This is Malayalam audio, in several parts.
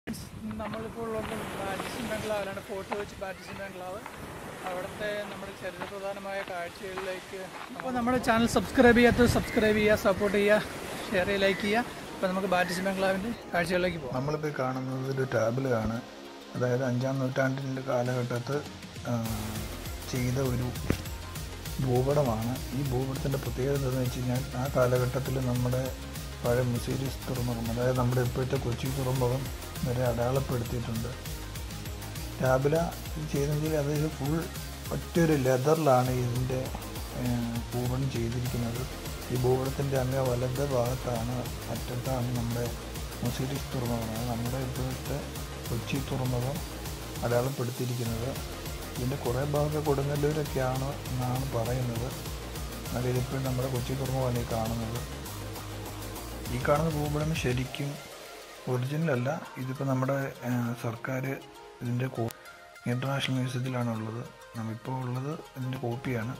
നമ്മളിപ്പോൾ ഉള്ളത് ബാറ്റിസൺ ബംഗ്ലാവിലാണ് ഫോർട്ട് വെച്ച് ബാറ്റിസൺ ബംഗ്ലാവ് അവിടുത്തെ നമ്മുടെ ചരിത്രപ്രധാനമായ കാഴ്ചകളിലേക്ക് അപ്പോൾ നമ്മുടെ ചാനൽ സബ്സ്ക്രൈബ് ചെയ്യാത്തത് സബ്സ്ക്രൈബ് ചെയ്യുക സപ്പോർട്ട് ചെയ്യുക ഷെയർ ചെയ്യുക ലൈക്ക് ചെയ്യുക അപ്പോൾ നമുക്ക് ബാറ്റിസൺ ബംഗ്ലാവിൻ്റെ കാഴ്ചകളിലേക്ക് പോകാം നമ്മളിപ്പോൾ കാണുന്നത് ഒരു ടാബിലാണ് അതായത് അഞ്ചാം നൂറ്റാണ്ടിൻ്റെ കാലഘട്ടത്ത് ആ, ചെയ്ത ഒരു ഭൂപടമാണ് ഈ ഭൂപടത്തിൻ്റെ പ്രത്യേകത എന്താണെന്ന് വെച്ച് കഴിഞ്ഞാൽ ആ കാലഘട്ടത്തിൽ നമ്മുടെ പഴയ മുസീരീസ് തുറമുഖം അതായത് നമ്മുടെ ഇപ്പോഴത്തെ കൊച്ചി തുറമുഖം വരെ അടയാളപ്പെടുത്തിയിട്ടുണ്ട് ടാബില ചെയ്തെങ്കിൽ അത് ഫുൾ ഒറ്റൊരു ലെതറിലാണ് ഇതിൻ്റെ ഭൂപടം ചെയ്തിരിക്കുന്നത് ഈ ഭൂപടത്തിൻ്റെ അങ്ങ് വലത് ഭാഗത്താണ് അറ്റത്താണ് നമ്മുടെ മുസീരീസ് തുറമുഖം അത് നമ്മുടെ ഇപ്പോഴത്തെ കൊച്ചി തുറമുഖം അടയാളപ്പെടുത്തിയിരിക്കുന്നത് ഇതിൻ്റെ കുറേ ഭാഗം കൊടുങ്ങല്ലൂരൊക്കെയാണ് എന്നാണ് പറയുന്നത് എന്നാൽ ഇതിപ്പോഴും നമ്മുടെ കൊച്ചി തുറമുഖമാണ് ഈ കാണുന്നത് ഈ കാണുന്ന ഭൂപടം ശരിക്കും ഒറിജിനൽ അല്ല ഇതിപ്പോൾ നമ്മുടെ സർക്കാർ ഇതിൻ്റെ കോ ഇൻ്റർനാഷണൽ മ്യൂസിയത്തിലാണ് ഉള്ളത് നമ്മിപ്പോൾ ഉള്ളത് ഇതിൻ്റെ കോപ്പിയാണ്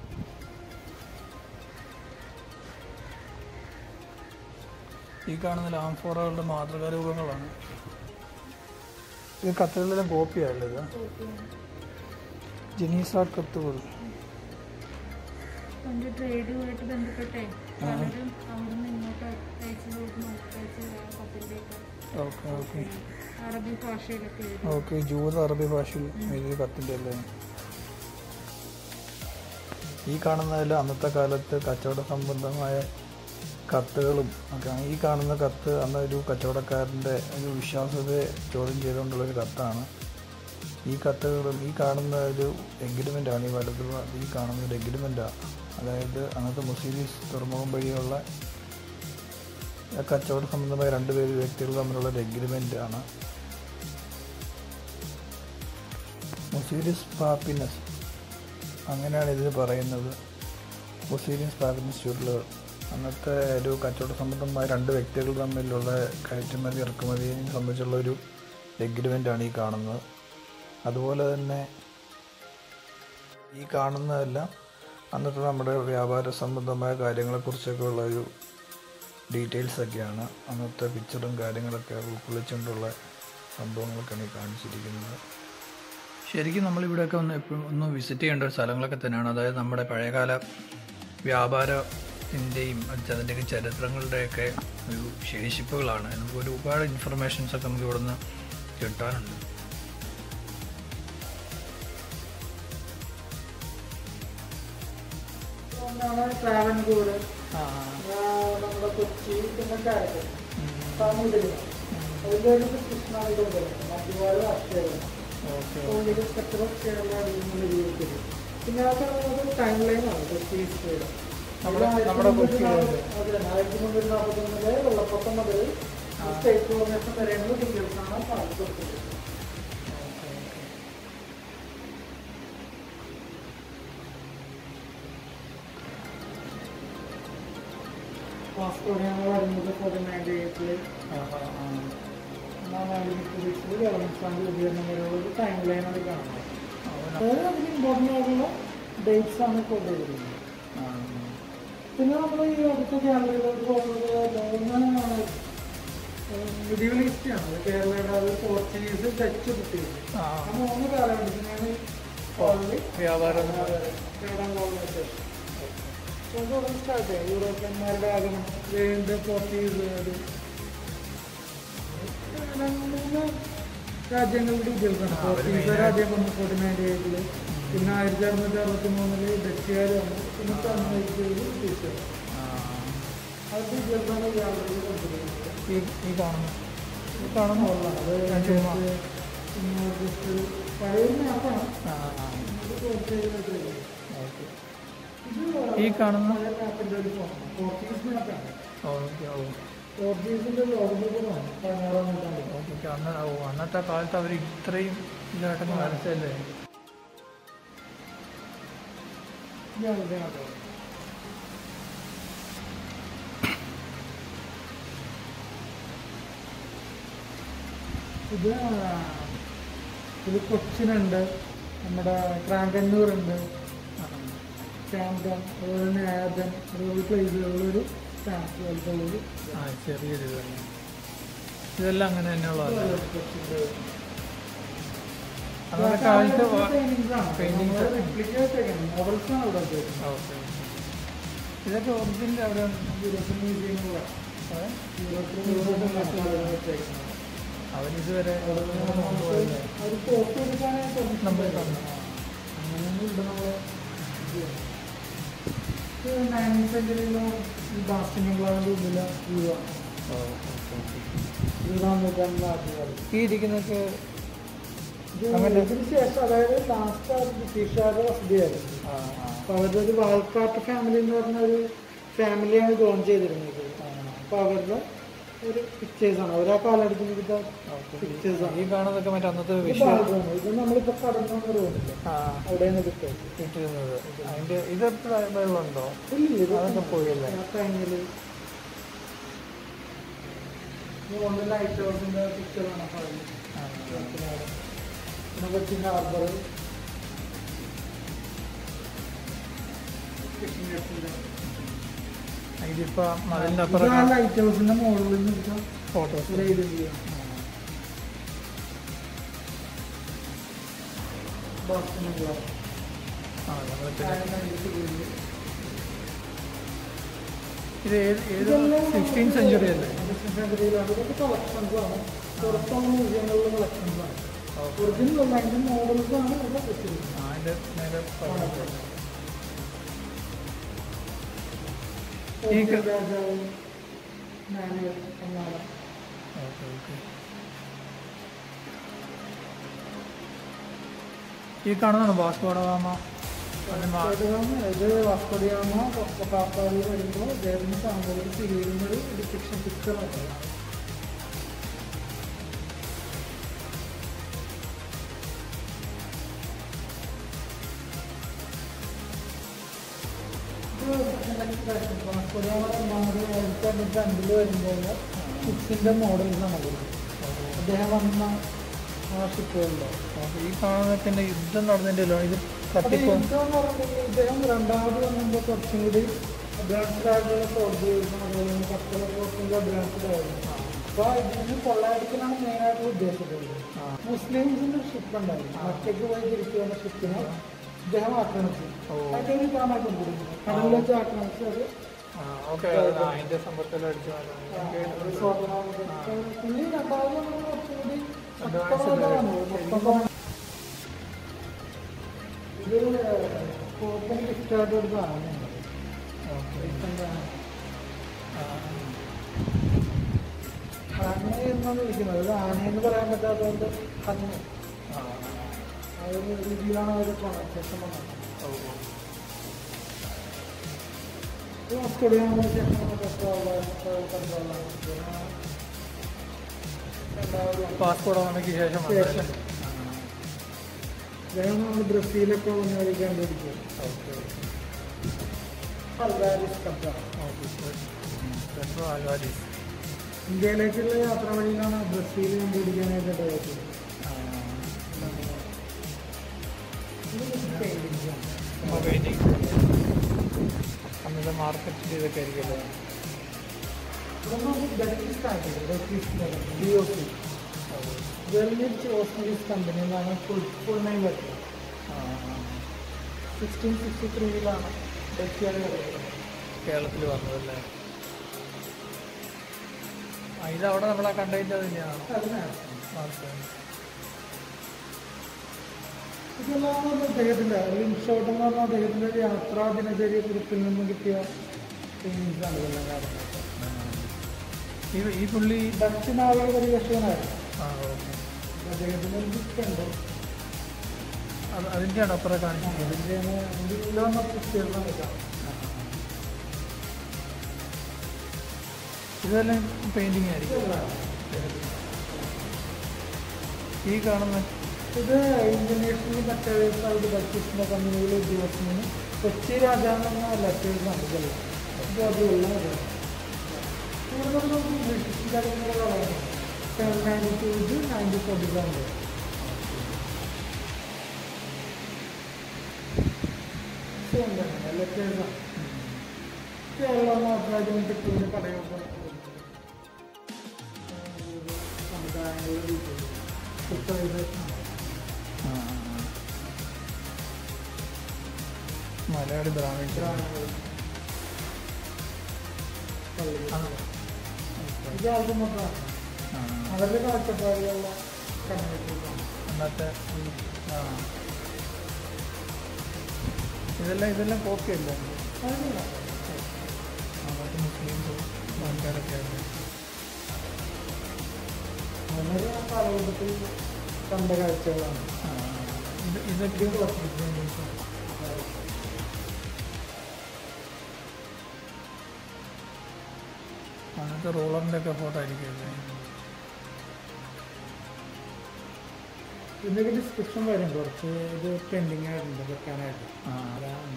ഈ കാണുന്ന ലാംഫോറകളുടെ മാതൃകാ രൂപങ്ങളാണ് ഇത് കത്തുകളിലെല്ലാം കോപ്പിയാണല്ലോ ഇത് ജനീസ കത്തുകൾ പണ്ട് ട്രേഡുമായിട്ട് ബന്ധപ്പെട്ടേ പലരും അവിടുന്ന് ഇങ്ങോട്ട് അയച്ചു നോക്കി കത്തിൻ്റെയൊക്കെ ഓക്കെ ഓക്കെ അറബി ഭാഷയിലൊക്കെ എഴുതി ഓക്കെ ജൂത അറബി ഭാഷയിൽ എഴുതിയ കത്തിൻ്റെ അല്ലേ ഈ കാണുന്നതെല്ലാം അന്നത്തെ കാലത്ത് കച്ചവട സംബന്ധമായ കത്തുകളും ഒക്കെയാണ് ഈ കാണുന്ന കത്ത് അന്ന് ഒരു കച്ചവടക്കാരൻ്റെ ഒരു വിശ്വാസ്യതയെ ചോദ്യം ചെയ്തുകൊണ്ടുള്ളൊരു കത്താണ് ഈ കത്തുകളും ഈ കാണുന്ന ഒരു എഗ്രിമെൻ്റാണ് ഈ വലത് ഭാ- ഈ കാണുന്ന ഒരു എഗ്രിമെൻ്റാണ് അതായത് അന്നത്തെ മുസീരീസ് തുറമുഖം വഴിയുള്ള ആ കച്ചവട സംബന്ധമായ രണ്ട് പേര് വ്യക്തികൾ തമ്മിലുള്ള ഒരു എഗ്രിമെൻ്റ് ആണ് മുസീരീസ് പാപ്പിനസ് അങ്ങനെയാണ് ഇതിന് പറയുന്നത് മുസീലിയൻസ് പാപ്പിനസ് ചുരുളുകൾ അന്നത്തെ ഒരു കച്ചവട സംബന്ധമായ രണ്ട് വ്യക്തികൾ തമ്മിലുള്ള കയറ്റുമതി ഇറക്കുമതിയെ സംബന്ധിച്ചുള്ള ഒരു എഗ്രിമെൻ്റാണ് ഈ കാണുന്നത് അതുപോലെ തന്നെ ഈ കാണുന്നതെല്ലാം അന്നത്തെ നമ്മുടെ വ്യാപാര സംബന്ധമായ കാര്യങ്ങളെക്കുറിച്ചൊക്കെ ഉള്ള ഒരു ഡീറ്റെയിൽസ് ഒക്കെയാണ് അന്നത്തെ പിക്ചറും കാര്യങ്ങളൊക്കെ ഉൾക്കൊള്ളിച്ചുകൊണ്ടുള്ള സംഭവങ്ങളൊക്കെയാണ് ഈ കാണിച്ചിരിക്കുന്നത് ശരിക്കും നമ്മളിവിടെയൊക്കെ ഒന്ന് എപ്പോഴും ഒന്ന് വിസിറ്റ് ചെയ്യേണ്ട ഒരു സ്ഥലങ്ങളൊക്കെ തന്നെയാണ് അതായത് നമ്മുടെ പഴയകാല വ്യാപാരത്തിൻ്റെയും അതിൻ്റെയൊക്കെ ചരിത്രങ്ങളുടെയൊക്കെ ഒരു ശേഷിപ്പുകളാണ് നമുക്ക് ഒരുപാട് ഇൻഫർമേഷൻസ് ഒക്കെ നമുക്ക് ഇവിടുന്ന് കിട്ടാനുണ്ട് ഒന്നാണ് ട്രാവൻകൂട് നമ്മുടെ കൊച്ചി പിന്നെ കാരക്കൽ സാമൂതിരി അതിൻ്റെ അടുത്ത് കൃഷ്ണാവിധം മറ്റുപാട് അക്ഷരം കോഴികൾ സെക്ടർ കേരള ഉപയോഗിക്കുന്നത് പിന്നെ ആ കാണുന്നത് ടൈം ലൈനാണ് കൊച്ചി ഹിസ്റ്ററിയുടെ നമ്മുടെ കൊച്ചി അതെ ആയിരത്തി മുന്നൂറ്റി നാൽപ്പത്തൊന്നിലെ വെള്ളപ്പൊക്കം മുതൽ സ്റ്റേറ്റ് ഫോർമേഷൻ വരെയുള്ള ഡീറ്റെയിൽസാണ് കൊടുത്തത് വാസ്കോഡിയാണ് വരുന്നത് ഫോർട്ടി നയൻറ്റി എയ്റ്റിൽ ഗവൺമെന്റ് ഉപകരണം വരെയുള്ള ഒരു ടൈം ലൈനാണ് കാണുന്നത് അതായത് അതിന് ഇമ്പോർട്ടൻ്റ് ആയിട്ടുള്ള ഡേറ്റ്സ് ആണ് കൊണ്ടുവരുന്നത് പിന്നെ നമ്മൾ ഈ അടുത്ത ഗാലറിയിലോട്ട് പോകുന്നത് മിഡീവൽ ഹിസ്റ്ററിയാണ് കേരളയുടെ അത് പോർച്ചുഗീസ് ഡച്ച് ബ്രിട്ടീഷ് ആ ആ മൂന്ന് കാലഘട്ടത്തിനാണ് ഓൾറെഡി വ്യാപാരം കേരളം കോളനൈസേഷൻ സ്റ്റാർട്ട് ചെയ്യാം യൂറോപ്യന്മാരുടെ ആഗമനം വീണ്ട് പോർച്ചുഗീസുകാർ മൂന്ന് രാജ്യങ്ങളുടെ ഡീറ്റെയിൽസാണ് പോർച്ചുഗീസുകാർ ആദ്യം വന്നു ഫോർട്ടി നയൻറ്റി എയ്റ്റില് പിന്നെ ആയിരത്തി അറുന്നൂറ്റി അറുപത്തി മൂന്നില് ഡച്ചുകാർ വന്നു പിന്നെ തൊണ്ണൂറ്റി ബ്രിട്ടീഷുകാർ അത് ഡീറ്റെയിൽസാണ് ഗ്യാലറിയിൽ കൊടുത്തിരിക്കുന്നത് ഈ ഈ കാണുന്നു ഈ കാണുന്നു അത് അതിനകത്ത് ഇന്ന് just ഒരു പഴയ മാപ്പാണ് ആ ആ ഇത് പോർച്ചുഗീസ് വെച്ചിരിക്കുന്നത് ഓക്കെ ഇത് ഈ കാണുന്ന പഴയ മാപ്പിന്റെ ഒരു ഫോമാണ് പോർച്ചുഗീസ് മാപ്പാണ് ഓക്കെ ഓ പോർച്ചുഗീസിന്റെ ലോകബുക്കാണ് പതിനാറാം നൂറ്റാണ്ടിൽ ഓക്കെ അന്ന് ഓ അന്നത്തെ കാലത്ത് അവർ ഇത്രയും ഇതായിട്ടൊക്കെ വരച്ചല്ലേ ഇതാണ് ഇതിനകത്ത് ഇത് ഇത് കൊച്ചിനുണ്ട് നമ്മുടെ ക്രാങ്കന്നൂറുണ്ട് ക്യാമ്പൻ അതുപോലെ തന്നെ ആദൻ അതുപോലെ പ്ലേസുകളിലൊരു സ്റ്റാമ്പ് പോലത്തെ ഉള്ളൊരു ആ ചെറിയൊരു ഇത് തന്നെ ഇതെല്ലാം അങ്ങനെ തന്നെയുള്ളതല്ലേ അന്നത്തെ കാലത്ത് വാ- പെയിന്റിങ്സ് മോഡൽസ് ആണ് ഇവിടെ വെച്ചേക്കുന്നത്. ഓക്കെ ഇതൊക്കെ ഒറിജിനൽ അവിടെ യൂറോപ്യൻ മ്യൂസിയങ്ങളിലാണ് അതെ യൂറോപ്യൻ മ്യൂസിയങ്ങളിലാണ് വെച്ചേക്കുന്നത്. അവരിതുവരെ ഒരു ഫോട്ടോ എടുക്കാനായിട്ട് നമ്മൾ തന്നു അങ്ങനെയൊന്നും ഇവിടെ നമ്മള് നയൻറ്റീൻ സെഞ്ചുറിയിലോ ഈ ബാസ്റ്റിൻ ബംഗ്ലാവിൻ്റെ ഉള്ളിലെ വ്യൂ ആണ് ഇരുപതാം നൂറ്റാണ്ടിലെ ആദ്യകാലം ഈ ഇരിക്കുന്നൊക്കെ ഇത് ഇതിന് ശേഷം അതായത് ലാസ്റ്റ് ബ്രിട്ടീഷുകാരുടെ വസതിയായിരുന്നു ആ, ആ, അപ്പോൾ അവരുടെ ഒരു വാൽക്കാട്ട് ഫാമിലി എന്ന് പറഞ്ഞ ഒരു ഫാമിലിയാണ് ജോയിൻ ചെയ്തിരുന്നത് അപ്പോൾ അവരുടെ ഒരു പിക്ചേഴ്സാണ് അവർ ആ കാലഘട്ടത്തിൽ പിക്ചേഴ്സാണ് ഈ കാണുന്നതൊക്കെ മറ്റേ അന്നത്തെ ഇത് വിഷ്വൽ ബാൽക്കണി. ഇത് നമ്മളിപ്പോൾ കടന്നു റോഡില്ല ആ അവിടെയാണ് കിട്ടുന്നത് ഇട്ടിരുന്നത് അതിന്റെ ഇത് വെള്ളമുണ്ടോ ഇല്ല ഇത് അതൊക്കെ പോയല്ലേ ആ ടൈമില് മുകളിൽ ലൈറ്റ് ഹൗസിന്റെ പിക്ചറാണ് പിന്നെ കൊച്ചി ഹാർബർ ഇതിപ്പോ മതിലിന്റെ അപ്പുറം ലൈറ്റ് ഹൗസിന്റെ മുകളിൽ നിന്ന് ഫോട്ടോസ് ഒരു ഇത് ചെയ്യാം ബോസ്റ്റൺ ബംഗ്ലാവ്. ആ നമ്മൾ ആയിരത്തി അഞ്ഞൂറ്റി ഇരുപത്. ഇത് ഏത് ഏത് സിക്സ്റ്റീൻ സെഞ്ചുറി അല്ലേ സെഞ്ചുറിയിലാണ് ഇതൊക്കെ കളക്ഷൻസ് ആണ് പുറത്തുള്ള മ്യൂസിയങ്ങളിലെ കളക്ഷൻസ് ആണ് ഒറിജിനൽ അല്ല അതിന്റെ മോഡൽസ് ആണ് ഇവിടെ വെച്ചിരിക്കുന്നത് ആ അതിന്റെ നേരെ പറഞ്ഞത്. ഈ ക- രാജാവ് മാനുവൽ എന്നാണ് ഓക്കെ ഓക്കെ ഈ കാണുന്നതാണ് വാസ്കോഡഗാമ അതിന്റെ മാ- ഇത് വാസ്കോഡിയാമ കാപ്പാടി വരുമ്പോൾ ജേർമൻ സാമ്പത്തിക സിരിയുന്ന ഒരു ഡിസ്ക്രിപ്ഷൻ പിക്ചറാണ് വാസ്കോഡിയാമ ഒന്നാമത് ആയിരത്തി അഞ്ഞൂറ്റി അഞ്ചിൽ വരുമ്പോൾ ഷിപ്സിന്റെ മോഡൽസ് ആണ് അദ്ദേഹം വന്ന ആ ഷിപ്പുകളുണ്ടോ ഓക്കെ. ഈ കാണുന്നതൊക്കെ എന്നെ യുദ്ധം നടന്നതിൻ്റെ ഇത് അത് കത്തിപ്പോ യുദ്ധം എന്ന് പറഞ്ഞിട്ടുണ്ടെങ്കിൽ ഇദ്ദേഹം രണ്ടാമത് വന്നപ്പോൾ കുറച്ചും കൂടി അഡ്വാൻസ്ഡ് ആയിട്ടുള്ള സോൾജേഴ്സും അതുപോലെ തന്നെ കപ്പലൊക്കെ കുറച്ചും അഡ്വാൻസ്ഡ് ആയിരുന്നു അപ്പോൾ ഇതിന് കൊള്ളയടിക്കലാണ് മെയിൻ ആയിട്ടുള്ള ഉദ്ദേശിച്ചത് മുസ്ലിംസിന്റെ ഷിപ്പ് ഉണ്ടായിരുന്നു മറ്റേക്ക് പോയി തിരിച്ചു വന്ന ഷിപ്പിനെ ഇദ്ദേഹം ആക്രമിച്ചു ഓ. അതിന്റെ ഒരു ഇതാണ് കൊടുക്കുന്നത് കടലിൽ വെച്ച് ആക്രമിച്ചു അത് ആ ഓക്കെ അതിന്റെ സമ്പർക്കത്തിൽ അടിച്ചു ഒരു സ്വാതന്ത്ര്യം പുള്ളി രണ്ടാമത് വന്നപ്പോൾ കുറച്ചുകൂടി Advanced ശക്തമായതാണ്. മൊത്തം ഇത് കോപ്പൻ ഗിഫ്റ്റായിട്ട് ഒരു സാധനമാണ് ആന എന്നാണ് വിളിക്കുന്നത് അത് ആനയെന്ന് പറയാൻ പറ്റാത്തതുകൊണ്ട് കന്നു ആ ഒരു രീതിയിലാണ് അവർ ശേഷം വന്നത് ഓസ്ട്രേലിയ പാസ്പോർട്ട് വന്നതിന് ശേഷം വന്നതല്ലേ? അദ്ദേഹം നമ്മൾ ബ്രസീലൊക്കെ വന്ന് വഴി കണ്ടുപിടിക്കും അൽവാരിസ് കപ്പ ഓക്കെ ശരി. പെട്രോ ആൽവാരിസ് ഇന്ത്യയിലേക്കുള്ള യാത്ര വഴിയിലാണ് ബ്രസീൽ കണ്ടുപിടിക്കാനായിട്ട് ഇടയായത് പെയിന്റിങ് അന്നത്തെ മാർക്കറ്റിൽ ഇതൊക്കെ ആയിരിക്കുമല്ലോ കമ്പനി എന്നാണ് ഫുൾ ഫുൾ നെയിം വരുന്നത് സിക്സ്റ്റീൻ സിക്സ്റ്റി ത്രീയിലാണ് ഡെക്കിയാണ് വരുന്നത് കേരളത്തിൽ വന്നതല്ലേ ആ ഇതവിടെ നമ്മളെ കണ്ടതിൻ്റെ തന്നെയാണോ അതിനാണ് മാർക്കറ്റ് ഇതെല്ലാം അദ്ദേഹത്തിൻ്റെ ലിം ഷോട്ട് എന്ന് പറഞ്ഞാൽ അദ്ദേഹത്തിൻ്റെ ഒരു യാത്രാ ദിനചര്യ കുറിപ്പിൽ നിന്നും കിട്ടിയ ഫീലിങ്സാണ് ഇതെല്ലാം കാര്യങ്ങൾ ഈ ഈ പുള്ളി ഡച്ച് നാവിക പരിവേഷകനായിരുന്നു ആ ഓക്കെ അദ്ദേഹത്തിൻ്റെ ഒരു ബുക്ക് ഉണ്ട് അത് അതിൻ്റെയാണ് അപ്പുറം കാണിക്കുന്നത് അതിൻ്റെയാണ് ഇതിലൊന്നും പ്രത്യേകത നിൽക്കാം ഇതെല്ലാം പെയിന്റിങ് ആയിരിക്കും ഈ കാണുന്ന ഇത് ഇന്റർനാഷണൽ മെറ്റേഴ്സ് ആയിട്ട് ഡച്ചിന്റെ കമ്പനിയിലെ ഉദ്യോഗസ്ഥന് കൊച്ചി രാജാവെന്ന ലെറ്റേഴ്സാണ് ഇതെല്ലാം ഇത് അതുമല്ല ഇത് കൂടുതൽ നമുക്ക് ബ്രിട്ടീഷ് കാര്യങ്ങളാണ് സെവൻ നയൻറ്റി ടു ഇത് നയൻറ്റി ഫോർട്ടി സെവൻ ലെറ്റേഴ്സാണ് കേരള നാട്ടിലായിട്ട് ടിപ്പുവിൻ്റെ പടയൊക്കെ മോഡേണൈസേഷൻ ആ, ആ, ആ. മലയാളി ബ്രാഹ്മിൺസ് ഇത് ആദ്യം മൊത്തമാണ് ആ അവരുടെ കാഴ്ചപ്പാടുകളുള്ള കമ്മ്യൂണിറ്റീസാണ് അന്നത്തെ ആ ഇതെല്ലാം ഇതെല്ലാം കോപ്പി അല്ലേ അതിനില്ല അന്നത്തെ മുസ്ലിംസ് ആൾക്കാരൊക്കെ ആയിരുന്നു അങ്ങനെ ആ കാലഘട്ടത്തിൽ കണ്ട കാഴ്ചകളാണ് ആ, ഇത് ഇതൊക്കെ ഇത് ക്ലാസിഫിക്കേഷൻസ് അന്നത്തെ റൂളറിൻ്റെ ഒക്കെ ഫോട്ടോ ആയിരിക്കുമല്ലേ ഇതിൻ്റെയൊക്കെ ഡിസ്ക്രിപ്ഷൻ വരും കുറച്ച് ഇത് പെൻഡിങ് ആയിട്ടുണ്ട് വെക്കാനായിട്ട് ആ അതാണ്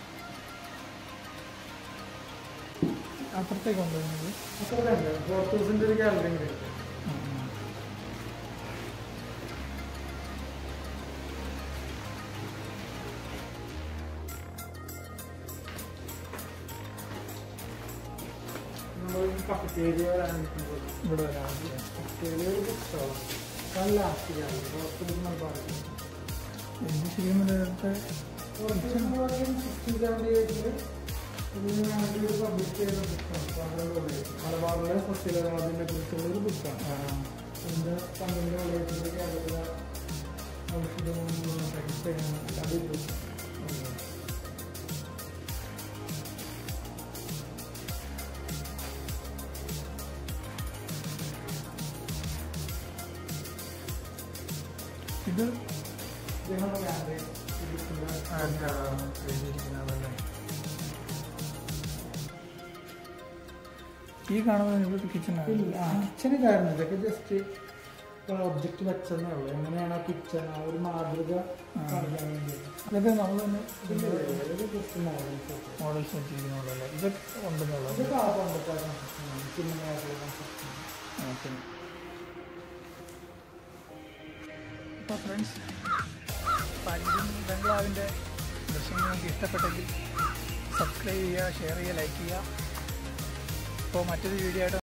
അപ്പുറത്തേക്ക് കൊണ്ടുവരുന്നത് അത്ര തന്നെ ഫോട്ടോസിൻ്റെ ഒരു ഗാലറി ഉണ്ട് ആ, ആ. നമ്മൾ കഫറ്റേരിയ വരാനിരിക്കുമ്പോൾ ഇവിടെ വരാം കഫറ്റേരിയ ഒരു പുസ്തകം അതാണ് ലാസ്റ്റ് ഗാലറി പുറത്തൊരു മലബാറിൽ എന്ത് ഫിലിമിനകത്ത് പബ്ലിഷ് ചെയ്ത പുസ്തകം മലബാറിലെ സസ്യലതാദിനെ കുറിച്ചുള്ള ഒരു പുസ്തകമാണ് എൻ്റെ പന്ത്രണ്ട് കൊല്ലത്തിൻ്റെ കേരളത്തിലെ ഔഷധവും അതിൽ ഇത് ഇദ്ദേഹം ഗാലറി എഴുതിയിരിക്കുന്നതല്ലേ ഈ കാണുന്നത് ഇവിടുത്തെ കിച്ചണാണ് കിച്ചൺ ഇതായിരുന്നു ഇതൊക്കെ ജസ്റ്റ് ഒബ്ജക്റ്റ് വെച്ചതേ ഉള്ളൂ എങ്ങനെയാണ് ആ കിച്ചൺ ആ ഒരു മാതൃക കാണിക്കാൻ വേണ്ടി ഇതൊക്കെ നമ്മൾ തന്നെ ജസ്റ്റ് മോഡൽസ് മോഡൽസ് വെച്ചിരിക്കുന്നുള്ളല്ലേ ഇതൊക്കെ ഉണ്ടെന്നുള്ളത് ഇതൊക്കെ ആ പണ്ടത്തെ കൺസ്ട്രക്ഷനാണ് പിന്നെ മേഖല കൺസ്ട്രക്ഷൻ ഓക്കെ അപ്പോൾ ഫ്രണ്ട്സ് പഞ്ചിൻ ബംഗ്ലാവിൻ്റെ ദൃശ്യം നിങ്ങൾക്ക് ഇഷ്ടപ്പെട്ടെങ്കിൽ സബ്സ്ക്രൈബ് ചെയ്യുക ഷെയർ ചെയ്യുക ലൈക്ക് ചെയ്യുക അപ്പോൾ മറ്റൊരു വീഡിയോ ആയിട്ട്